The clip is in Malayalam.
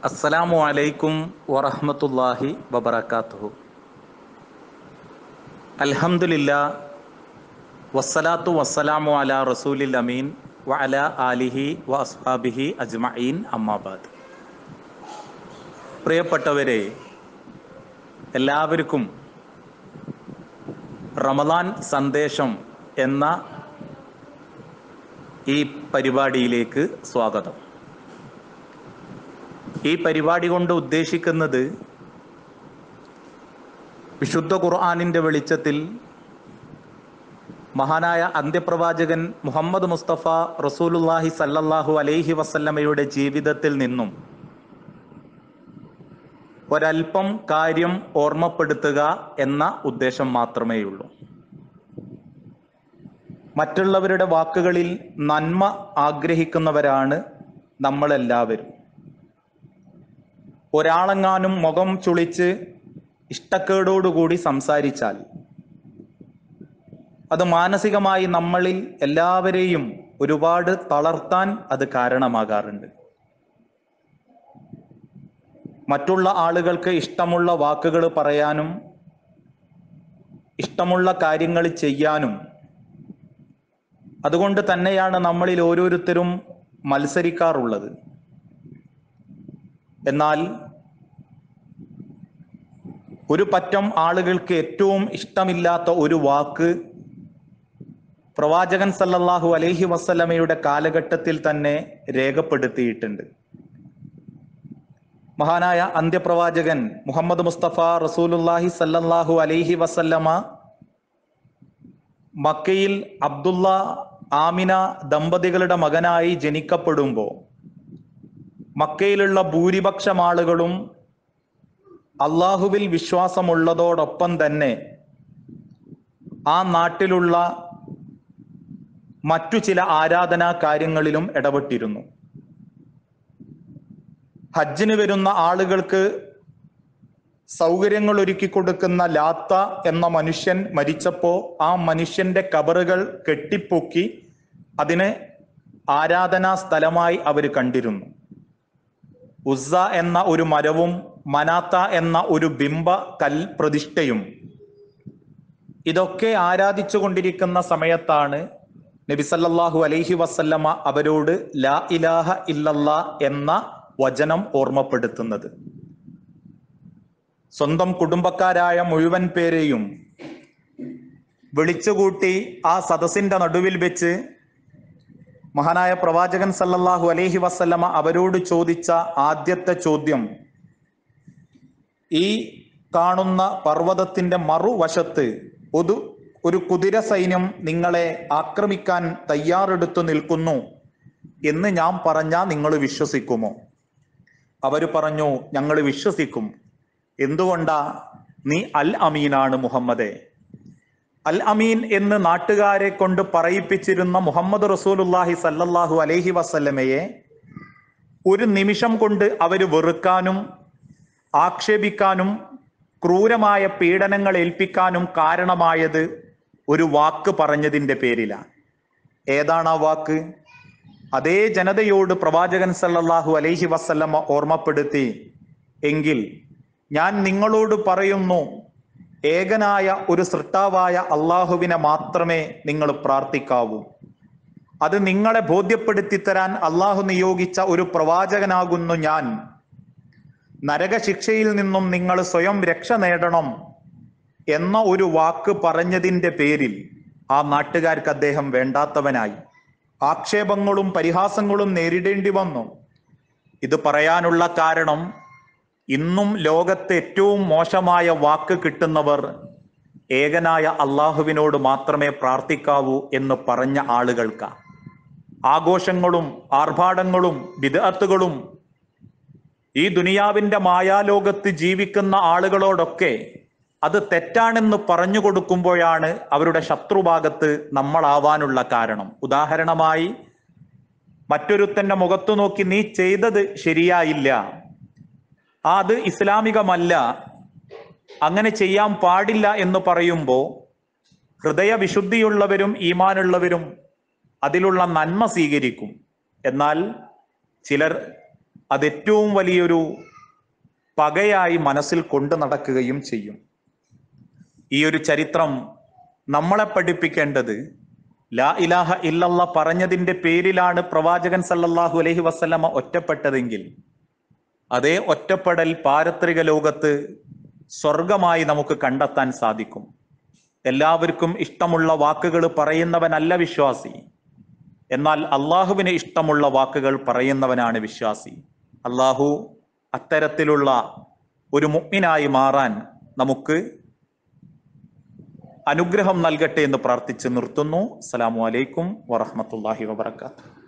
അസ്സലാമു അലൈക്കും വറഹ്മത്തുള്ളാഹി വബറകാതുഹു അൽഹംദുലില്ലാ വസ്സലാത്തു വസ്സലാമു അലാ റസൂലിൽ അമീൻ വ അലാ ആലിഹി വ അസ്ഹാബിഹി അജ്മഈൻ അമ്മാബാദ് പ്രിയപ്പെട്ടവരെ എല്ലാവർക്കും റമദാൻ സന്ദേശം എന്ന ഈ പരിപാടിയിലേക്ക് സ്വാഗതം ഈ പരിപാടി കൊണ്ട് ഉദ്ദേശിക്കുന്നത് വിശുദ്ധ ഖുർആാനിൻ്റെ വെളിച്ചത്തിൽ മഹാനായ അന്ത്യപ്രവാചകൻ മുഹമ്മദ് മുസ്തഫ റസൂലുല്ലാഹി സല്ലല്ലാഹു അലൈഹി വസല്ലമയുടെ ജീവിതത്തിൽ നിന്നും ഒരൽപ്പം കാര്യം ഓർമ്മപ്പെടുത്തുക എന്ന ഉദ്ദേശം മാത്രമേയുള്ളൂ മറ്റുള്ളവരുടെ വാക്കുകളിൽ നന്മ ആഗ്രഹിക്കുന്നവരാണ് നമ്മളെല്ലാവരും ഒരാളെങ്ങാനും മുഖം ചുളിച്ച് ഇഷ്ടക്കേടോടുകൂടി സംസാരിച്ചാൽ അത് മാനസികമായി നമ്മളിൽ എല്ലാവരെയും ഒരുപാട് തളർത്താൻ അത് കാരണമാകാറുണ്ട് മറ്റുള്ള ആളുകൾക്ക് ഇഷ്ടമുള്ള വാക്കുകൾ പറയാനും ഇഷ്ടമുള്ള കാര്യങ്ങൾ ചെയ്യാനും അതുകൊണ്ട് തന്നെയാണ് നമ്മളിൽ ഓരോരുത്തരും മത്സരിക്കാറുള്ളത് എന്നാൽ ഒരു പറ്റം ആളുകൾക്ക് ഏറ്റവും ഇഷ്ടമില്ലാത്ത ഒരു വാക്ക് പ്രവാചകൻ സല്ലല്ലാഹു അലൈഹി വസല്ലമയുടെ കാലഘട്ടത്തിൽ തന്നെ രേഖപ്പെടുത്തിയിട്ടുണ്ട് മഹാനായ അന്ത്യപ്രവാചകൻ മുഹമ്മദ് മുസ്തഫ റസൂലുല്ലാഹി സല്ലല്ലാഹു അലൈഹി വസല്ലമ മക്കയിൽ അബ്ദുള്ള ആമിന ദമ്പതികളുടെ മകനായി ജനിക്കപ്പെടുമ്പോൾ മക്കയിലുള്ള ഭൂരിപക്ഷം ആളുകളും അള്ളാഹുവിൽ വിശ്വാസമുള്ളതോടൊപ്പം തന്നെ ആ നാട്ടിലുള്ള മറ്റു ചില ആരാധനാ കാര്യങ്ങളിലും ഇടപെട്ടിരുന്നു ഹജ്ജിന് വരുന്ന ആളുകൾക്ക് സൗകര്യങ്ങൾ ഒരുക്കി കൊടുക്കുന്ന ലാത്ത എന്ന മനുഷ്യൻ മരിച്ചപ്പോ ആ മനുഷ്യന്റെ കബറുകൾ കെട്ടിപ്പൊക്കി അതിന് ആരാധനാ സ്ഥലമായി അവർ കണ്ടിരുന്നു ഉസ എന്ന ഒരു മരവും മനാത്ത എന്ന ഒരു ബിംബ കൽ പ്രതിഷ്ഠയും ഇതൊക്കെ ആരാധിച്ചു കൊണ്ടിരിക്കുന്ന സമയത്താണ് നബി സല്ലല്ലാഹു അലൈഹി വസല്ലമ അവരോട് ലാ ഇലാഹ ഇല്ലല്ലാ എന്ന വചനം ഓർമ്മപ്പെടുത്തുന്നത് സ്വന്തം കുടുംബക്കാരായ മുഴുവൻ പേരെയും വിളിച്ചുകൂട്ടി ആ സദസ്സിന്റെ നടുവിൽ വെച്ച് മഹാനായ പ്രവാചകൻ സല്ലല്ലാഹു അലൈഹി വസല്ലമ അവരോട് ചോദിച്ച ആദ്യത്തെ ചോദ്യം ഈ കാണുന്ന പർവ്വതത്തിന്റെ മറുവശത്ത് ഒരു ഒരു കുതിര സൈന്യം നിങ്ങളെ ആക്രമിക്കാൻ തയ്യാറെടുത്തു നിൽക്കുന്നു എന്ന് ഞാൻ പറഞ്ഞാൽ നിങ്ങൾ വിശ്വസിക്കുമോ അവർ പറഞ്ഞു ഞങ്ങൾ വിശ്വസിക്കും എന്തുകൊണ്ടാ നീ അൽ അമീനാണ് മുഹമ്മദേ അൽ അമീൻ എന്ന് നാട്ടുകാരെ കൊണ്ട് പറയിപ്പിച്ചിരുന്ന മുഹമ്മദ് റസൂലുല്ലാഹി സല്ലല്ലാഹു അലൈഹി വസല്ലമയെ ഒരു നിമിഷം കൊണ്ട് അവർ വെറുക്കാനും ആക്ഷേപിക്കാനും ക്രൂരമായ പീഡനങ്ങൾ ഏൽപ്പിക്കാനും കാരണമായത് ഒരു വാക്ക് പറഞ്ഞതിൻ്റെ പേരിലാണ് ഏതാണ് ആ വാക്ക് അതേ ജനതയോട് പ്രവാചകൻ സല്ലല്ലാഹു അലൈഹി വസല്ലമ ഓർമ്മപ്പെടുത്തി എങ്കിൽ ഞാൻ നിങ്ങളോട് പറയുന്നു ഏകനായ ഒരു സൃഷ്ടാവായ അള്ളാഹുവിനെ മാത്രമേ നിങ്ങൾ പ്രാർത്ഥിക്കാവൂ അത് നിങ്ങളെ ബോധ്യപ്പെടുത്തി തരാൻ അള്ളാഹു നിയോഗിച്ച ഒരു പ്രവാചകനാകുന്നു ഞാൻ നരകശിക്ഷയിൽ നിന്നും നിങ്ങൾ സ്വയം രക്ഷ നേടണം എന്ന ഒരു വാക്ക് പറഞ്ഞതിൻ്റെ പേരിൽ ആ നാട്ടുകാർക്ക് അദ്ദേഹം വേണ്ടാത്തവനായി ആക്ഷേപങ്ങളും പരിഹാസങ്ങളും നേരിടേണ്ടി വന്നു ഇത് പറയാനുള്ള കാരണം ഇന്നും ലോകത്തെ ഏറ്റവും മോശമായ വാക്ക് കിട്ടുന്നവർ ഏകനായ അള്ളാഹുവിനോട് മാത്രമേ പ്രാർത്ഥിക്കാവൂ എന്ന് പറഞ്ഞ ആളുകൾക്ക് ആഘോഷങ്ങളും ആർഭാടങ്ങളും വിദഗ്ധകളും ഈ ദുനിയാവിന്റെ മായാലോകത്ത് ജീവിക്കുന്ന ആളുകളോടൊക്കെ അത് തെറ്റാണെന്ന് പറഞ്ഞു കൊടുക്കുമ്പോഴാണ് അവരുടെ ശത്രുഭാഗത്ത് നമ്മളാവാനുള്ള കാരണം ഉദാഹരണമായി മറ്റൊരുത്തന്റെ മുഖത്തു നോക്കി നീ ചെയ്തത് ശരിയായില്ല ആ അത് ഇസ്ലാമികമല്ല അങ്ങനെ ചെയ്യാൻ പാടില്ല എന്ന് പറയുമ്പോൾ ഹൃദയവിശുദ്ധിയുള്ളവരും ഈമാനുള്ളവരും അതിലുള്ള നന്മ സ്വീകരിക്കും എന്നാൽ ചിലർ അത് ഏറ്റവും വലിയൊരു പകയായി മനസ്സിൽ കൊണ്ടു നടക്കുകയും ചെയ്യും ഈ ഒരു ചരിത്രം നമ്മളെ പഠിപ്പിക്കേണ്ടത് ലാ ഇലാഹ ഇല്ലല്ല പറഞ്ഞതിന്റെ പേരിലാണ് പ്രവാചകൻ സല്ലല്ലാഹു അലൈഹി വസല്ലമ ഒറ്റപ്പെട്ടതെങ്കിൽ അതേ ഒറ്റപ്പെടൽ പാരത്രിക ലോകത്ത് സ്വർഗമായി നമുക്ക് കണ്ടെത്താൻ സാധിക്കും എല്ലാവർക്കും ഇഷ്ടമുള്ള വാക്കുകൾ പറയുന്നവനല്ല വിശ്വാസി എന്നാൽ അള്ളാഹുവിന് ഇഷ്ടമുള്ള വാക്കുകൾ പറയുന്നവനാണ് വിശ്വാസി അള്ളാഹു അത്തരത്തിലുള്ള ഒരു മുഗ്മിനായി മാറാൻ നമുക്ക് അനുഗ്രഹം നൽകട്ടെ എന്ന് പ്രാർത്ഥിച്ച് നിർത്തുന്നു അസ്സലാമു അലൈക്കും വറഹ്മത്തുള്ളാഹി വബറകാതുഹു